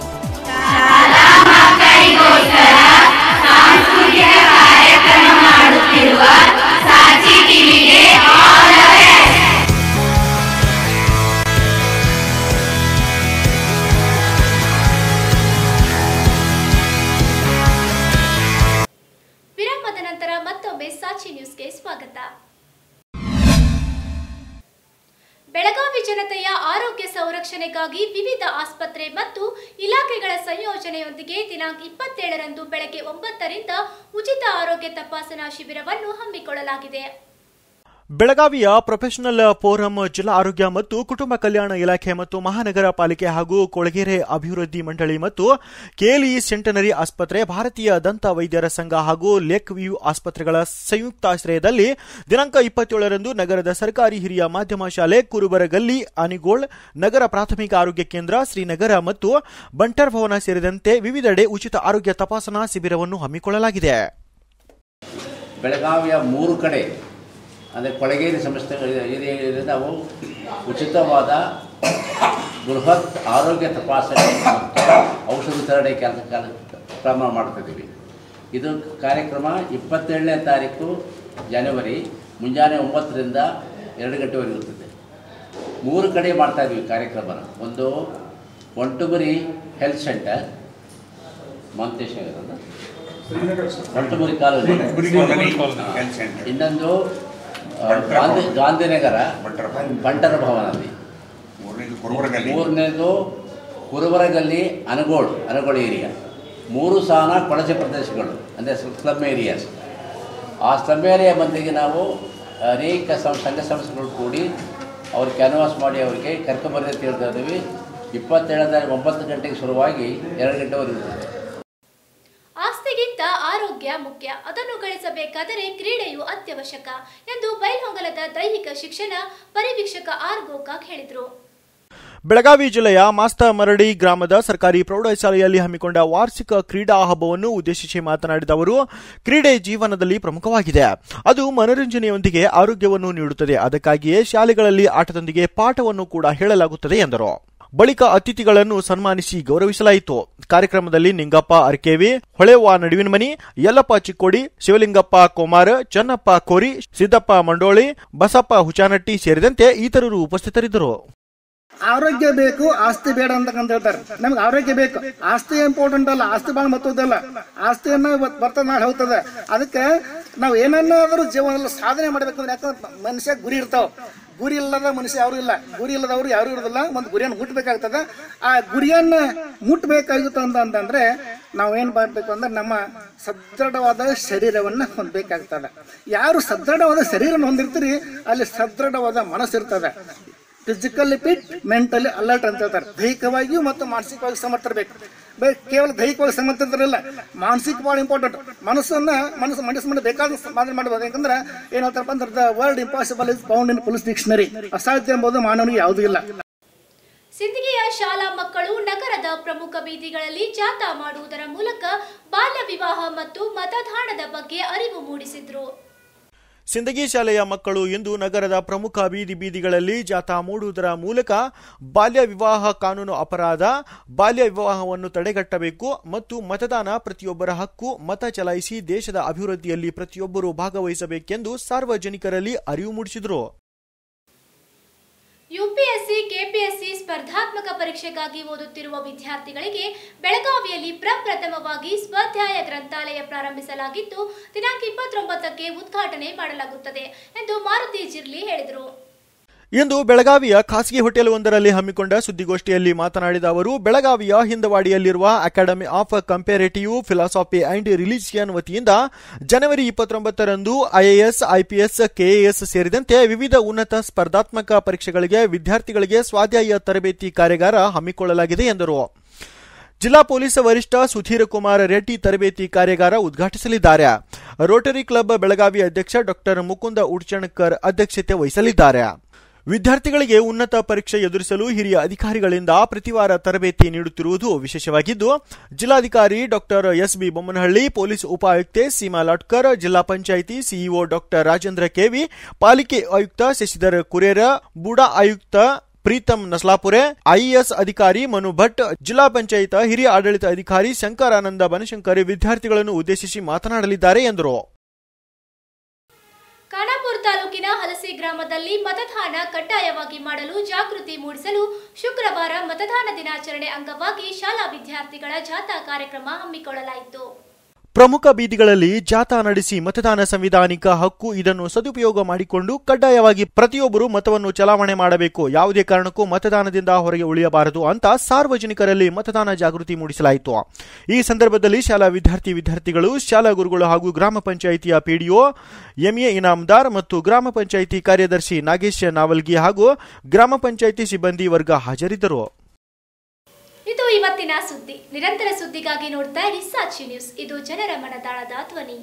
ವಿರಾಮದ ನಂತರ ಮತ್ತೊಮ್ಮೆ ಸಾಚಿ ನ್ಯೂಸ್ಗೆ ಸ್ವಾಗತ ಬೆಳಗಾವಿ ಜನತೆಯ ಆರೋಗ್ಯ ಸಂರಕ್ಷಣೆಗಾಗಿ ವಿವಿಧ ಆಸ್ಪತ್ರೆ ಮತ್ತು ಇಲಾಖೆಗಳ ಸಂಯೋಜನೆಯೊಂದಿಗೆ ದಿನಾಂಕ ಇಪ್ಪತ್ತೇಳರಂದು ಬೆಳಗ್ಗೆ ಒಂಬತ್ತರಿಂದ ಉಚಿತ ಆರೋಗ್ಯ ತಪಾಸಣಾ ಶಿಬಿರವನ್ನು ಹಮ್ಮಿಕೊಳ್ಳಲಾಗಿದೆ ಬೆಳಗಾವಿಯ ಪ್ರೊಫೆಷನಲ್ ಫೋರಂ ಜಿಲ್ಲಾ ಆರೋಗ್ಯ ಮತ್ತು ಕುಟುಂಬ ಕಲ್ಯಾಣ ಇಲಾಖೆ ಮತ್ತು ಮಹಾನಗರ ಪಾಲಿಕೆ ಹಾಗೂ ಕೊಳಗೆರೆ ಅಭಿವೃದ್ಧಿ ಮಂಡಳಿ ಮತ್ತು ಕೆಎಲ್ಇ ಸೆಂಟನರಿ ಆಸ್ಪತ್ರೆ ಭಾರತೀಯ ದಂತ ವೈದ್ಯರ ಸಂಘ ಹಾಗೂ ಲೇಕ್ ವ್ಯೂ ಆಸ್ಪತ್ರೆಗಳ ಸಂಯುಕ್ತಾಶ್ರಯದಲ್ಲಿ ದಿನಾಂಕ ಇಪ್ಪತ್ತೇಳರಂದು ನಗರದ ಸರ್ಕಾರಿ ಹಿರಿಯ ಮಾಧ್ಯಮ ಶಾಲೆ ಕುರುಬರಗಲ್ಲಿ ಅನಿಗೋಳ್ ನಗರ ಪ್ರಾಥಮಿಕ ಆರೋಗ್ಯ ಕೇಂದ್ರ ಶ್ರೀನಗರ ಮತ್ತು ಬಂಟರ್ ಭವನ ಸೇರಿದಂತೆ ವಿವಿಧೆಡೆ ಉಚಿತ ಆರೋಗ್ಯ ತಪಾಸಣಾ ಶಿಬಿರವನ್ನು ಹಮ್ಮಿಕೊಳ್ಳಲಾಗಿದೆ ಬೆಳಗಾವಿಯ ಮೂರು ಕಡೆ ಅಂದರೆ ಕೊಳಗೇರಿ ಸಂಸ್ಥೆ ಏರಿಯಾದಲ್ಲಿ ನಾವು ಉಚಿತವಾದ ಬೃಹತ್ ಆರೋಗ್ಯ ತಪಾಸಣೆ ಮತ್ತು ಔಷಧ ವಿತರಣೆ ಕೆಲಸ ಕ್ರಮ ಮಾಡ್ತಿದ್ದೀವಿ ಇದು ಕಾರ್ಯಕ್ರಮ ಇಪ್ಪತ್ತೇಳನೇ ತಾರೀಕು ಜನವರಿ ಮುಂಜಾನೆ ಒಂಬತ್ತರಿಂದ ಎರಡು ಗಂಟೆವರೆಗೆ ಇರ್ತದೆ ಮೂರು ಕಡೆ ಮಾಡ್ತಾ ಇದ್ವಿ ಕಾರ್ಯಕ್ರಮನ ಒಂದು ಒಂಟುಗುರಿ ಹೆಲ್ತ್ ಸೆಂಟರ್ ಮಾಂತೇಶ್ ನಗರದ ಒಂಟುಗುರಿ ಕಾಲೋನಿ ಇನ್ನೊಂದು ಆ, ಗಾಂಧಿ ಗಾಂಧಿನಗರ ಬಂಟರ ಭವನದಲ್ಲಿ ಮೂರನೇದು ಕುರುಬರಗಲ್ಲಿ ಅನಗೋಳ್ ಅನಗೋಳ್ ಏರಿಯಾ ಮೂರು ಸಾನ ಕೊಳಚೆ ಪ್ರದೇಶಗಳು ಅಂದರೆ ಸ್ಲಮ್ ಏರಿಯಾಸ್ ಆ ಸ್ಲಮ್ ಏರಿಯಾ ಮಂದಿಗೆ ನಾವು ಅನೇಕ ಸಂ ಸಂಘ ಸಂಸ್ಥೆಗಳು ಕೂಡಿ ಅವ್ರು ಕ್ಯಾನ್ವಾಸ್ ಮಾಡಿ ಅವರಿಗೆ ಕರ್ಕೊಂಬರ್ರಿ ಅಂತ ಹೇಳ್ತಾ ಇದ್ದೀವಿ ಇಪ್ಪತ್ತೇಳನೇ ತಾರೀಕು ಒಂಬತ್ತು ಗಂಟೆಗೆ ಶುರುವಾಗಿ ಎರಡು ಗಂಟೆವರೆಗೆ ಇರ್ತದೆ ಆಸ್ತಿಗಿಂತ ಆರೋಗ್ಯ ಮುಖ್ಯ ಅದನ್ನು ಗಳಿಸಬೇಕಾದರೆ ಕ್ರೀಡೆಯು ಅತ್ಯವಶ್ಯಕ ಎಂದು ಬೈಲ್ಹೊಂಗಲದ ದೈಹಿಕ ಶಿಕ್ಷಣ ಪರಿವೀಕ್ಷಕ ಆರ್ ಗೋಕಾಕ್ ಹೇಳಿದರು ಬೆಳಗಾವಿ ಜಿಲ್ಲೆಯ ಮಾಸ್ತ ಮರಡಿ ಗ್ರಾಮದ ಸರ್ಕಾರಿ ಪ್ರೌಢಶಾಲೆಯಲ್ಲಿ ಹಮ್ಮಿಕೊಂಡ ವಾರ್ಷಿಕ ಕ್ರೀಡಾ ಹಬ್ಬವನ್ನು ಉದ್ದೇಶಿಸಿ ಮಾತನಾಡಿದ ಅವರು ಕ್ರೀಡೆ ಜೀವನದಲ್ಲಿ ಪ್ರಮುಖವಾಗಿದೆ ಅದು ಮನೋರಂಜನೆಯೊಂದಿಗೆ ಆರೋಗ್ಯವನ್ನು ನೀಡುತ್ತದೆ ಅದಕ್ಕಾಗಿಯೇ ಶಾಲೆಗಳಲ್ಲಿ ಆಟದೊಂದಿಗೆ ಪಾಠವನ್ನು ಕೂಡ ಹೇಳಲಾಗುತ್ತದೆ ಎಂದರು ಬಳಿಕ ಅತಿಥಿಗಳನ್ನು ಸನ್ಮಾನಿಸಿ ಗೌರವಿಸಲಾಯಿತು ಕಾರ್ಯಕ್ರಮದಲ್ಲಿ ನಿಂಗಪ್ಪ ಅರ್ಕೇವಿ ಹೊಳೆವ್ವ ನಡುವಿನಮನಿ ಯಲ್ಲಪ್ಪ ಚಿಕ್ಕೋಡಿ ಶಿವಲಿಂಗಪ್ಪ ಕೋಮಾರ್ ಚನ್ನಪ್ಪ ಕೋರಿ ಸಿದ್ದಪ್ಪ ಮಂಡೋಳಿ ಬಸಪ್ಪ ಹುಚಾನಟ್ಟಿ ಸೇರಿದಂತೆ ಇತರರು ಉಪಸ್ಥಿತರಿದ್ದರು ಆರೋಗ್ಯ ಬೇಕು ಆಸ್ತಿ ಬೇಡ ಅಂತಕ್ಕಂತ ಹೇಳ್ತಾರೆ ನಮ್ಗೆ ಆರೋಗ್ಯ ಬೇಕು ಆಸ್ತಿ ಇಂಪಾರ್ಟೆಂಟ್ ಅಲ್ಲ ಆಸ್ತಿ ಭಾಳ ಮತ್ತದಲ್ಲ ಆಸ್ತಿಯನ್ನ ಇವತ್ತು ಬರ್ತದೆ ನಾಳೆ ಹೋಗ್ತದೆ ಅದಕ್ಕೆ ನಾವು ಏನನ್ನಾದರೂ ಜೀವನದಲ್ಲಿ ಸಾಧನೆ ಮಾಡ್ಬೇಕಂದ್ರೆ ಯಾಕಂದ್ರೆ ಮನುಷ್ಯ ಗುರಿ ಇರ್ತಾವ ಗುರಿ ಇಲ್ಲದ ಮನುಷ್ಯ ಯಾರು ಇಲ್ಲ ಗುರಿ ಇಲ್ಲದವರು ಯಾರು ಇರೋದಿಲ್ಲ ಒಂದು ಗುರಿಯನ್ನು ಮುಟ್ಟಬೇಕಾಗ್ತದೆ ಆ ಗುರಿಯನ್ನ ಮುಟ್ಟಬೇಕಾಗಿತ್ತು ಅಂತ ಅಂತಂದ್ರೆ ನಾವು ಏನು ಮಾಡಬೇಕು ಅಂದ್ರೆ ನಮ್ಮ ಸದೃಢವಾದ ಶರೀರವನ್ನು ಹೊಂದಬೇಕಾಗ್ತದೆ ಯಾರು ಸದೃಢವಾದ ಶರೀರವನ್ನು ಹೊಂದಿರ್ತೀರಿ ಅಲ್ಲಿ ಸದೃಢವಾದ ಮನಸ್ಸು ಇರ್ತದೆ ಫಿಸಿಕಲಿ ಫಿಟ್ ಮೆಂಟಲಿ ಅಲರ್ಟ್ ಅಂತ ಹೇಳ್ತಾರೆ ದೈಹಿಕವಾಗಿಯೂ ಮತ್ತು ಮಾನಸಿಕವಾಗಿ ಸಮರ್ಥರಬೇಕು ಬೇ ಕೇವಲ ದೈಹಿಕವಾಗಿ ಸಮರ್ಥರಿಲ್ಲ ಮಾನಸಿಕ ಭಾಳ ಇಂಪಾರ್ಟೆಂಟ್ ಮನಸ್ಸನ್ನ ಮನಸ್ಸು ಮನಸ್ಸು ಮಾಡಿ ಬೇಕಾದ ಸಾಧನೆ ಮಾಡ್ಬೋದು ಯಾಕಂದ್ರೆ ಏನ್ ಹೇಳ್ತಾರಪ್ಪ ಅಂದ್ರೆ the world impossible is found in police dictionary ಅಸಾಧ್ಯ ಎಂಬುದು ಮಾನವನಿಗೆ ಯಾವುದೂ ಇಲ್ಲ ಸಿಂದಗಿಯ ಶಾಲಾ ಮಕ್ಕಳು ನಗರದ ಪ್ರಮುಖ ಬೀದಿಗಳಲ್ಲಿ ಜಾಥಾ ಮಾಡುವುದರ ಮೂಲಕ ಬಾಲ್ಯ ವಿವಾಹ ಮತ್ತು ಮತದಾನದ ಬಗ್ಗೆ ಅರಿವು ಮೂಡಿಸಿದ್ರು ಸಿಂದಗಿ ಶಾಲೆಯ ಮಕ್ಕಳು ಇಂದು ನಗರದ ಪ್ರಮುಖ ಬೀದಿ ಬೀದಿಗಳಲ್ಲಿ ಜಾಥಾ ಮೂಡುವುದರ ಮೂಲಕ ಬಾಲ್ಯ ವಿವಾಹ ಕಾನೂನು ಅಪರಾಧ ಬಾಲ್ಯ ವಿವಾಹವನ್ನು ತಡೆಗಟ್ಟಬೇಕು ಮತ್ತು ಮತದಾನ ಪ್ರತಿಯೊಬ್ಬರ ಹಕ್ಕು ಮತ ಚಲಾಯಿಸಿ ದೇಶದ ಅಭಿವೃದ್ಧಿಯಲ್ಲಿ ಪ್ರತಿಯೊಬ್ಬರು ಭಾಗವಹಿಸಬೇಕೆಂದು ಸಾರ್ವಜನಿಕರಲ್ಲಿ ಅರಿವು ಮೂಡಿಸಿದರು ಯುಪಿಎಸ್ಸಿ ಕೆಪಿಎಸ್ಸಿ ಸ್ಪರ್ಧಾತ್ಮಕ ಪರೀಕ್ಷೆಗಾಗಿ ಓದುತ್ತಿರುವ ವಿದ್ಯಾರ್ಥಿಗಳಿಗೆ ಬೆಳಗಾವಿಯಲ್ಲಿ ಪ್ರಪ್ರಥಮವಾಗಿ ಸ್ವಾಧ್ಯಾಯ ಗ್ರಂಥಾಲಯ ಪ್ರಾರಂಭಿಸಲಾಗಿದ್ದು ದಿನಾಂಕ ಇಪ್ಪತ್ತೊಂಬತ್ತಕ್ಕೆ ಉದ್ಘಾಟನೆ ಮಾಡಲಾಗುತ್ತದೆ ಎಂದು ಮಾರುತಿ ಜಿರ್ಲಿ ಹೇಳಿದರು ಇಂದು ಬೆಳಗಾವಿಯ ಖಾಸಗಿ ಹೋಟೆಲ್ ಒಂದರಲ್ಲಿ ಹಮ್ಮಿಕೊಂಡ ಸುದ್ದಿಗೋಷ್ಠಿಯಲ್ಲಿ ಮಾತನಾಡಿದ ಅವರು ಬೆಳಗಾವಿಯ ಹಿಂದವಾಡಿಯಲ್ಲಿರುವ academy of comparative philosophy and religion ವತಿಯಿಂದ ಜನವರಿ ಇಪ್ಪತ್ತೊಂಬತ್ತರಂದು ಐಎಎಸ್ ಐಪಿಎಸ್ ಕೆಎಎಸ್ ಸೇರಿದಂತೆ ವಿವಿಧ ಉನ್ನತ ಸ್ಪರ್ಧಾತ್ಮಕ ಪರೀಕ್ಷೆಗಳಿಗೆ ವಿದ್ಯಾರ್ಥಿಗಳಿಗೆ ಸ್ವಾಧ್ಯಾಯ ತರಬೇತಿ ಕಾರ್ಯಾಗಾರ ಹಮ್ಮಿಕೊಳ್ಳಲಾಗಿದೆ ಎಂದರು ಜಿಲ್ಲಾ ಪೊಲೀಸ್ ವರಿಷ್ಠ ಸುಧೀರ್ ಕುಮಾರ್ ರೆಡ್ಡಿ ತರಬೇತಿ ಕಾರ್ಯಾಗಾರ ಉದ್ಘಾಟಿಸಲಿದ್ದಾರೆ ರೋಟರಿ ಕ್ಲಬ್ ಬೆಳಗಾವಿ ಅಧ್ಯಕ್ಷ ಡಾಕ್ಟರ್ ಮುಕುಂದ ಉಡ್ಚಣಕರ್ ಅಧ್ಯಕ್ಷತೆ ವಹಿಸಲಿದ್ದಾರೆ ವಿದ್ಯಾರ್ಥಿಗಳಿಗೆ ಉನ್ನತ ಪರೀಕ್ಷೆ ಎದುರಿಸಲು ಹಿರಿಯ ಅಧಿಕಾರಿಗಳಿಂದ ಪ್ರತಿವಾರ ತರಬೇತಿ ನೀಡುತ್ತಿರುವುದು ವಿಶೇಷವಾಗಿದ್ದು ಜಿಲ್ಲಾಧಿಕಾರಿ doctor S B Bommanahalli police ಉಪ ಆಯುಕ್ತೆ ಸೀಮಾ ಲಾಟ್ಕರ್ ಜಿಲ್ಲಾ panchayat CEO doctor Rajendra K ಪಾಲಿಕೆ ಆಯುಕ್ತ ಶಶಿಧರ್ ಕುರೇರ ಬುಡಾ ಆಯುಕ್ತ ಪ್ರೀತಂ ನಸ್ಲಾಪುರೆ ಐಎಎಸ್ ಅಧಿಕಾರಿ ಮನು ಭಟ್ ಜಿಲ್ಲಾ ಪಂಚಾಯತ್ ಹಿರಿಯ ಆಡಳಿತ ಅಧಿಕಾರಿ ಶಂಕರಾನಂದ ಬನಶಂಕರಿ ವಿದ್ಯಾರ್ಥಿಗಳನ್ನು ಉದ್ದೇಶಿಸಿ ಮಾತನಾಡಲಿದ್ದಾರೆ ಎಂದರು ಖಾನಾಪುರ ತಾಲೂಕಿನ ಹಲಸಿ ಗ್ರಾಮದಲ್ಲಿ ಮತದಾನ ಕಡ್ಡಾಯವಾಗಿ ಮಾಡಲು ಜಾಗೃತಿ ಮೂಡಿಸಲು ಶುಕ್ರವಾರ ಮತದಾನ ದಿನಾಚರಣೆ ಅಂಗವಾಗಿ ಶಾಲಾ ವಿದ್ಯಾರ್ಥಿಗಳ ಜಾಥಾ ಕಾರ್ಯಕ್ರಮ ಹಮ್ಮಿಕೊಳ್ಳಲಾಯಿತು ಪ್ರಮುಖ ಬೀದಿಗಳಲ್ಲಿ ಜಾಥಾ ನಡೆಸಿ ಮತದಾನ ಸಂವಿಧಾನಿಕ ಹಕ್ಕು ಇದನ್ನು ಸದುಪಯೋಗ ಮಾಡಿಕೊಂಡು ಕಡ್ಡಾಯವಾಗಿ ಪ್ರತಿಯೊಬ್ಬರು ಮತವನ್ನು ಚಲಾವಣೆ ಮಾಡಬೇಕು ಯಾವುದೇ ಕಾರಣಕ್ಕೂ ಮತದಾನದಿಂದ ಹೊರಗೆ ಉಳಿಯಬಾರದು ಅಂತ ಸಾರ್ವಜನಿಕರಲ್ಲಿ ಮತದಾನ ಜಾಗೃತಿ ಮೂಡಿಸಲಾಯಿತು ಈ ಸಂದರ್ಭದಲ್ಲಿ ಶಾಲಾ ವಿದ್ಯಾರ್ಥಿ ವಿದ್ಯಾರ್ಥಿಗಳು ಶಾಲಾ ಗುರುಗಳು ಹಾಗೂ ಗ್ರಾಮ ಪಂಚಾಯಿತಿಯ ಪಿಡಿಒ ಎಂಎ ಇನಾಮದಾರ್ ಮತ್ತು ಗ್ರಾಮ ಪಂಚಾಯಿತಿ ಕಾರ್ಯದರ್ಶಿ ನಾಗೇಶ್ ನಾವಲ್ಗಿ ಹಾಗೂ ಗ್ರಾಮ ಪಂಚಾಯಿತಿ ಸಿಬ್ಬಂದಿ ವರ್ಗ ಹಾಜರಿದ್ದರು ಇದು ಇವತ್ತಿನ ಸುದ್ದಿ ನಿರಂತರ ಸುದ್ದಿಗಾಗಿ ನೋಡ್ತಾ ಇರಿ ಸಾಕ್ಷಿ ನ್ಯೂಸ್ ಇದು ಜನರ ಮನದಾಳದ ಧ್ವನಿ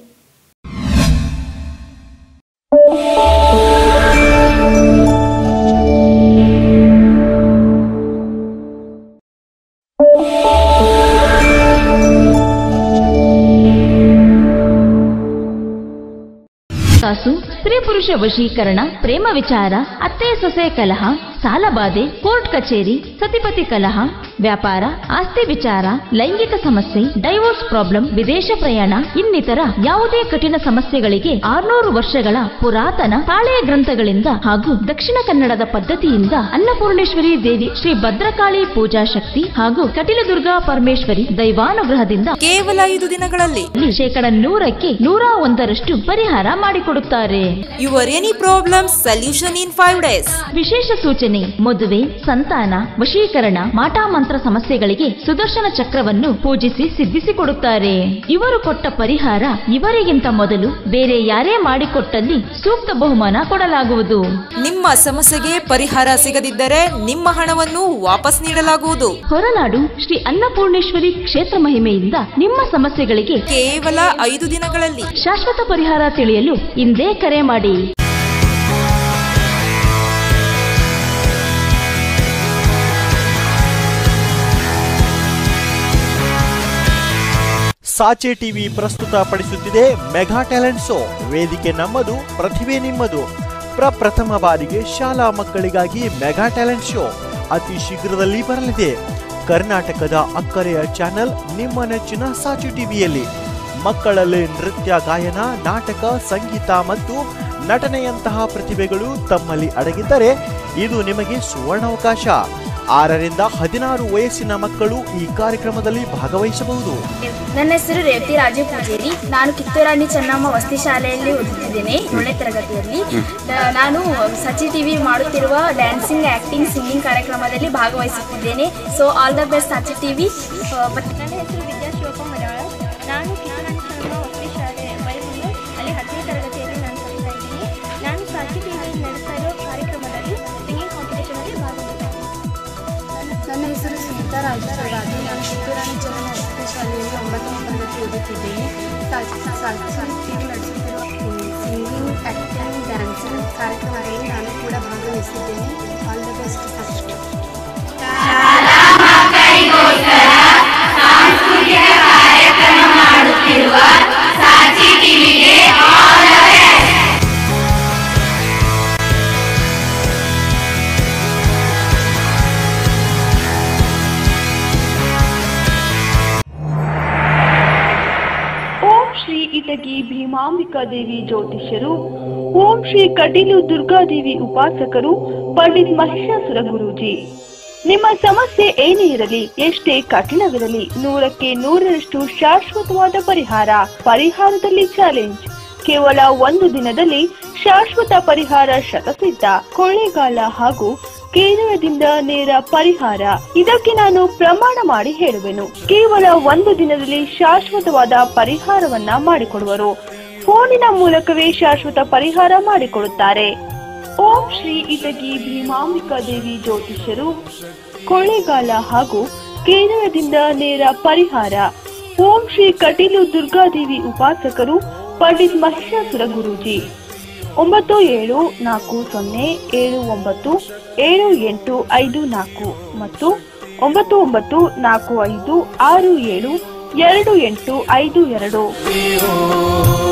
ಕಾಸು ಸ್ತ್ರೀ ಪುರುಷ ವಶೀಕರಣ ಪ್ರೇಮ ವಿಚಾರ ಅತ್ತೆ ಸೊಸೆ ಕಲಹ ಸಾಲಬಾಧೆ ಕೋರ್ಟ್ ಕಚೇರಿ ಸತಿಪತಿ ಕಲಹ ವ್ಯಾಪಾರ ಆಸ್ತಿ ವಿಚಾರ ಲೈಂಗಿಕ ಸಮಸ್ಯೆ ಡೈವೋರ್ಸ್ ಪ್ರಾಬ್ಲಮ್ ವಿದೇಶ ಪ್ರಯಾಣ ಇನ್ನಿತರ ಯಾವುದೇ ಕಠಿಣ ಸಮಸ್ಯೆಗಳಿಗೆ ಆರ್ನೂರು ವರ್ಷಗಳ ಪುರಾತನ ತಾಳೆಯ ಗ್ರಂಥಗಳಿಂದ ಹಾಗೂ ದಕ್ಷಿಣ ಕನ್ನಡದ ಪದ್ಧತಿಯಿಂದ ಅನ್ನಪೂರ್ಣೇಶ್ವರಿ ದೇವಿ ಶ್ರೀ ಭದ್ರಕಾಳಿ ಪೂಜಾ ಶಕ್ತಿ ಹಾಗೂ ಕಟಿಲದುರ್ಗಾ ಪರಮೇಶ್ವರಿ ದೈವಾನುಗ್ರಹದಿಂದ ಕೇವಲ ಐದು ದಿನಗಳಲ್ಲಿ ಶೇಕಡ ನೂರಕ್ಕೆ ನೂರ ಒಂದರಷ್ಟು ಪರಿಹಾರ ಮಾಡಿಕೊಡುತ್ತಾರೆ your any problem solution in five days ವಿಶೇಷ ಸೂಚನೆ ಮದುವೆ ಸಂತಾನ ವಶೀಕರಣ ಮಾಟಾಮಂತ್ರ ಸಮಸ್ಯೆಗಳಿಗೆ ಸುದರ್ಶನ ಚಕ್ರವನ್ನು ಪೂಜಿಸಿ ಸಿದ್ಧಿಸಿಕೊಡುತ್ತಾರೆ ಇವರು ಕೊಟ್ಟ ಪರಿಹಾರ ಇವರಿಗಿಂತ ಮೊದಲು ಬೇರೆ ಯಾರೇ ಮಾಡಿಕೊಟ್ಟಲ್ಲಿ ಸೂಕ್ತ ಬಹುಮಾನ ಕೊಡಲಾಗುವುದು ನಿಮ್ಮ ಸಮಸ್ಯೆಗೆ ಪರಿಹಾರ ಸಿಗದಿದ್ದರೆ ನಿಮ್ಮ ಹಣವನ್ನು ವಾಪಸ್ ನೀಡಲಾಗುವುದು ಹೊರನಾಡು ಶ್ರೀ ಅನ್ನಪೂರ್ಣೇಶ್ವರಿ ಕ್ಷೇತ್ರ ಮಹಿಮೆಯಿಂದ ನಿಮ್ಮ ಸಮಸ್ಯೆಗಳಿಗೆ ಕೇವಲ ಐದು ದಿನಗಳಲ್ಲಿ ಶಾಶ್ವತ ಪರಿಹಾರ ತಿಳಿಯಲು ಇಂದೇ ಕರೆ ಮಾಡಿ ಸಾಚೆ ಟಿವಿ ಪ್ರಸ್ತುತ ಪಡಿಸುತ್ತಿದೆ ಮೆಗಾ ಟ್ಯಾಲೆಂಟ್ ಶೋ ವೇದಿಕೆ ನಮ್ಮದು ಪ್ರತಿಭೆ ನಿಮ್ಮದು ಪ್ರಪ್ರಥಮ ಬಾರಿಗೆ ಶಾಲಾ ಮಕ್ಕಳಿಗಾಗಿ ಮೆಗಾ ಟ್ಯಾಲೆಂಟ್ ಶೋ ಅತಿ ಶೀಘ್ರದಲ್ಲಿ ಬರಲಿದೆ ಕರ್ನಾಟಕದ ಅಕ್ಕರೆಯ ಚಾನೆಲ್ ನಿಮ್ಮ ನೆಚ್ಚಿನ ಸಾಚು ಟಿವಿಯಲ್ಲಿ ಮಕ್ಕಳಲ್ಲಿ ನೃತ್ಯ ಗಾಯನ ನಾಟಕ ಸಂಗೀತ ಮತ್ತು ನಟನೆಯಂತಹ ಪ್ರತಿಭೆಗಳು ತಮ್ಮಲ್ಲಿ ಅಡಗಿದ್ದರೆ ಇದು ನಿಮಗೆ ಸುವರ್ಣಾವಕಾಶ ಆರರಿಂದ ಹದಿನಾರು ವಯಸ್ಸಿನ ಮಕ್ಕಳು ಈ ಕಾರ್ಯಕ್ರಮದಲ್ಲಿ ಭಾಗವಹಿಸಬಹುದು ನನ್ನ ಹೆಸರು ರೇವತಿ ರಾಜು ಪೂಜೇರಿ ನಾನು ಕಿತ್ತೂರಾಣಿ ಚೆನ್ನಮ್ಮ ವಸತಿ ಶಾಲೆಯಲ್ಲಿ ಓದುತ್ತಿದ್ದೇನೆ ಏಳನೇ ತರಗತಿಯಲ್ಲಿ ನ- ನಾನು ಸಚಿ ಟಿವಿ ಮಾಡುತ್ತಿರುವ ಡ್ಯಾನ್ಸಿಂಗ್ ಆಕ್ಟಿಂಗ್ ಸಿಂಗಿಂಗ್ ಕಾರ್ಯಕ್ರಮದಲ್ಲಿ ಭಾಗವಹಿಸುತ್ತಿದ್ದೇನೆ so all the best Sachi TV ನನ್ನ ಹೆಸರು ವಿದ್ಯಾ ಶಿವಪ್ಪ ಮರಾಳ ನಾನು ಕಿತ್ತೂರಾಣಿ ಚೆನ್ನಮ್ಮ ವಸತಿ ಶಾಲೆ ಬೈಬೂರು ಅಲ್ಲಿ ಹತ್ತನೇ ತರಗತಿಯಲ್ಲಿ ನಾನು ಕಲಿತಾ ಇದ್ದೀನಿ ನಾನು ಸಾಚಿ ಟಿವಿಯಲ್ಲಿ ನಡೆಸ್ತಾ ಇರೋ ಕಾರ್ಯಕ್ರಮದಲ್ಲಿ ಸಿಂಗಿಂಗ್ ಕಾಂಪಿಟೇಷನಲ್ಲಿ ಭಾಗವಹಿಸ್ತೀನಿ ನನ್ನ ಹೆಸರು ಸ್ಮಿತಾ ರಾಜೇಶ್ವರರಾಜು ನಾನು ಕಿತ್ತೂರಾಣಿ ಚೆನ್ನಮ್ಮ ವಸತಿ ಶಾಲೆಯಲ್ಲಿ ಒಂಬತ್ತನೇ ತರಗತಿ ಓದುತ್ತಿದ್ದೇನೆ ಸಾಕ್ಷಿ ಟಿವಿ ನಡೆಸುತ್ತಿರುವ ಸಿಂಗಿಂಗ್ ಆ್ಯಕ್ಟಿಂಗ್ ಡ್ಯಾನ್ಸಿಂಗ್ ಕಾರ್ಯಕ್ರಮದಲ್ಲಿ ನಾನು ಕೂಡ ಭಾಗವಹಿಸಿದ್ದೇನೆ all the best Sakshi Itagi Bheemambika Devi ಜ್ಯೋತಿಷ್ಯರು ಓಂ ಶ್ರೀ ಕಟೀಲು ದುರ್ಗಾದೇವಿ ಉಪಾಸಕರು ಪಂಡಿತ್ ಮಹಿಷಾಸುರ ಗುರೂಜಿ ನಿಮ್ಮ ಸಮಸ್ಯೆ ಏನೇ ಇರಲಿ ಎಷ್ಟೇ ಕಠಿಣವಿರಲಿ ನೂರಕ್ಕೆ ನೂರರಷ್ಟು ಶಾಶ್ವತವಾದ ಪರಿಹಾರ ಪರಿಹಾರದಲ್ಲಿ ಚಾಲೆಂಜ್ ಕೇವಲ ಒಂದು ದಿನದಲ್ಲಿ ಶಾಶ್ವತ ಪರಿಹಾರ ಶತಸಿದ್ಧ ಕೊಳ್ಳೇಗಾಲ ಹಾಗೂ ಕೇರಳದಿಂದ ನೇರ ಪರಿಹಾರ ಇದಕ್ಕೆ ನಾನು ಪ್ರಮಾಣ ಮಾಡಿ ಹೇಳುವೆನು ಕೇವಲ ಒಂದು ದಿನದಲ್ಲಿ ಶಾಶ್ವತವಾದ ಪರಿಹಾರವನ್ನ ಮಾಡಿಕೊಡುವರು ಫೋನಿನ ಮೂಲಕವೇ ಶಾಶ್ವತ ಪರಿಹಾರ ಮಾಡಿಕೊಡುತ್ತಾರೆ ಓಂ ಶ್ರೀ ಇಟಗಿ ಭೀಮಾಂಬಿಕಾ ದೇವಿ ಜ್ಯೋತಿಷ್ಯರು ಕೊಳ್ಳೇಗಾಲ ಹಾಗೂ ಕೇರಳದಿಂದ ನೇರ ಪರಿಹಾರ ಓಂ ಶ್ರೀ ಕಟೀಲು ದುರ್ಗಾದೇವಿ ಉಪಾಸಕರು ಪಂಡಿತ್ ಮಹಿಷಾಸುರ ಗುರೂಜಿ ಒಂಬತ್ತು ಏಳು ನಾಲ್ಕು ಸೊನ್ನೆ ಏಳು ಒಂಬತ್ತು ಏಳು ಎಂಟು ಐದು ನಾಲ್ಕು ಮತ್ತು ಒಂಬತ್ತು ಒಂಬತ್ತು ನಾಲ್ಕು ಐದು ಆರು ಏಳು ಎರಡು ಎಂಟು ಐದು ಎರಡು